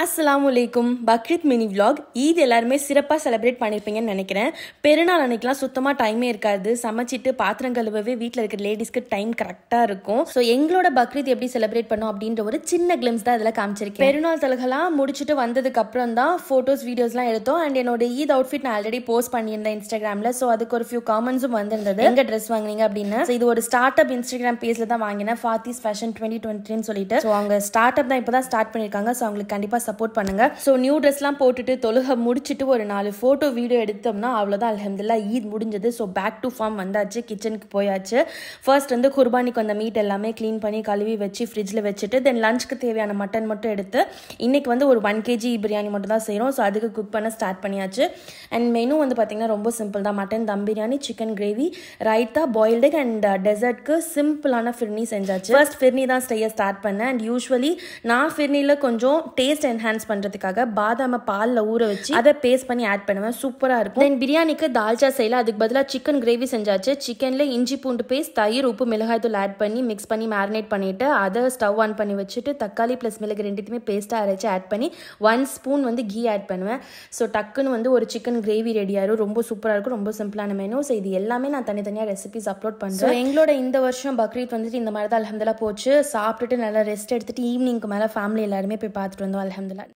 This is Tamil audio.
அஸ்ஸலாமு அலைக்கும் பக்ரீத் மினி vlog ஈத் எல்லாருமே சிறப்பாக செலிப்ரேட் பண்ணியிருப்பீங்கன்னு நினைக்கிறேன் பெருநாள் அன்னைக்கெலாம் சுத்தமாக டைமே இருக்காது சமைச்சிட்டு பாத்திரம் கழுவவே வீட்டில் இருக்கிற லேடிஸ்க்கு டைம் கரெக்டாக இருக்கும் ஸோ எங்களோட பக்ரீத் எப்படி செலிப்ரேட் பண்ணோம் அப்படின்ற ஒரு சின்ன கிளிம்ஸ் தான் இதில் காமிச்சிருக்கேன் பெருநாள் தலகெல்லாம் முடிச்சுட்டு வந்ததுக்கு அப்புறம் தான் ஃபோட்டோஸ் வீடியோஸ்லாம் எடுத்தோம் அண்ட் என்னோட ஈத் அவுட்ஃபிட் நான் ஆல்ரெடி போஸ்ட் பண்ணியிருந்தேன் இன்ஸ்டாகிராமில் ஸோ அதுக்கு ஒரு ஃபியூ காமெண்ட்ஸும் வந்திருந்தது எங்க ட்ரெஸ் வாங்குனீங்க அப்படின்னு ஸோ இது ஒரு ஸ்டார்ட் அப் இன்ஸ்டாகிராம் பேஜில் தான் வாங்கினேன் ஃபாத்திஸ் ஃபேஷன் டுவெண்ட்டி டுவெண்ட்டின்னு சொல்லிட்டு ஸோ அவங்க ஸ்டார்ட் அப் தான் இப்போ தான் ஸ்டார்ட் பண்ணியிருக்காங்க ஸோ அவங்களுக்கு கண்டிப்பாக சப்போர்ட் பண்ணுங்க ஸோ நியூ ட்ரெஸ்லாம் போட்டுட்டு தொழுகை முடிச்சுட்டு ஒரு நாலு ஃபோட்டோ வீடியோ எடுத்தோம்னா அவ்வளோதான் அலமதுல்லா ஈத் முடிஞ்சது ஸோ பேக் டு ஃபார்ம் வந்தாச்சு கிச்சனுக்கு போயாச்சு ஃபர்ஸ்ட் வந்து குர்பானிக்கு வந்த மீட் எல்லாமே க்ளீன் பண்ணி கழுவி வச்சு ஃப்ரிட்ஜில் வச்சுட்டு தென் லஞ்சுக்கு தேவையான மட்டன் மட்டும் எடுத்து இன்னைக்கு வந்து ஒரு ஒன் கேஜி பிரியாணி மட்டும் தான் செய்கிறோம் ஸோ அதுக்கு குக் பண்ண ஸ்டார்ட் பண்ணியாச்சு அண்ட் மெனு வந்து பார்த்திங்கன்னா ரொம்ப சிம்பிள் தான் mutton dum biryani chicken gravy raita boiled and டெசர்ட்க்கு சிம்பிளான ஃபிர்னி செஞ்சாச்சு ஃபர்ஸ்ட் ஃபிர்னி தான் செய்ய ஸ்டார்ட் பண்ணேன் அண்ட் யூஸ்வலி நான் ஃபிர்னியில் கொஞ்சம் டேஸ்ட் என்ஹான்ஸ் பண்ணுறதுக்காக பாதாமை பாலில் ஊற வச்சு அதை பேஸ்ட் பண்ணி ஆட் பண்ணுவேன் சூப்பராக இருக்கும் தென் பிரியாணிக்கு தால்ச்சா செய்யல அதுக்கு பதிலாக சிக்கன் கிரேவி செஞ்சாச்சு சிக்கனில் இஞ்சி பூண்டு பேஸ்ட் தயிர் உப்பு மிளகாய் தூள் ஆட் பண்ணி மிக்ஸ் பண்ணி மேரினேட் பண்ணிவிட்டு அதை ஸ்டவ் ஆன் பண்ணி வச்சுட்டு தக்காளி ப்ளஸ் மிளகு ரெண்டுத்தையுமே பேஸ்ட்டாக அரைச்சி ஆட் பண்ணி ஒன் ஸ்பூன் வந்து கீ ஆட் பண்ணுவேன் ஸோ டக்குன்னு வந்து ஒரு சிக்கன் கிரேவி ரெடி ஆயிரும் ரொம்ப சூப்பராக இருக்கும் ரொம்ப சிம்பிளான மெனு ஸோ இது எல்லாமே நான் தனித்தனியாக ரெசிபிஸ் அப்லோட் பண்ணுறேன் எங்களோட இந்த வருஷம் பக்ரீத் வந்துட்டு இந்த மாதிரி தான் அலமதுல்லா போச்சு சாப்பிட்டுட்டு நல்லா ரெஸ்ட் எடுத்துட்டு ஈவினிங்க்கு மேலே ஃபேமிலி எல்லாருமே போய் பார்த்துட்டு வந்தோம் அலமதுல்லா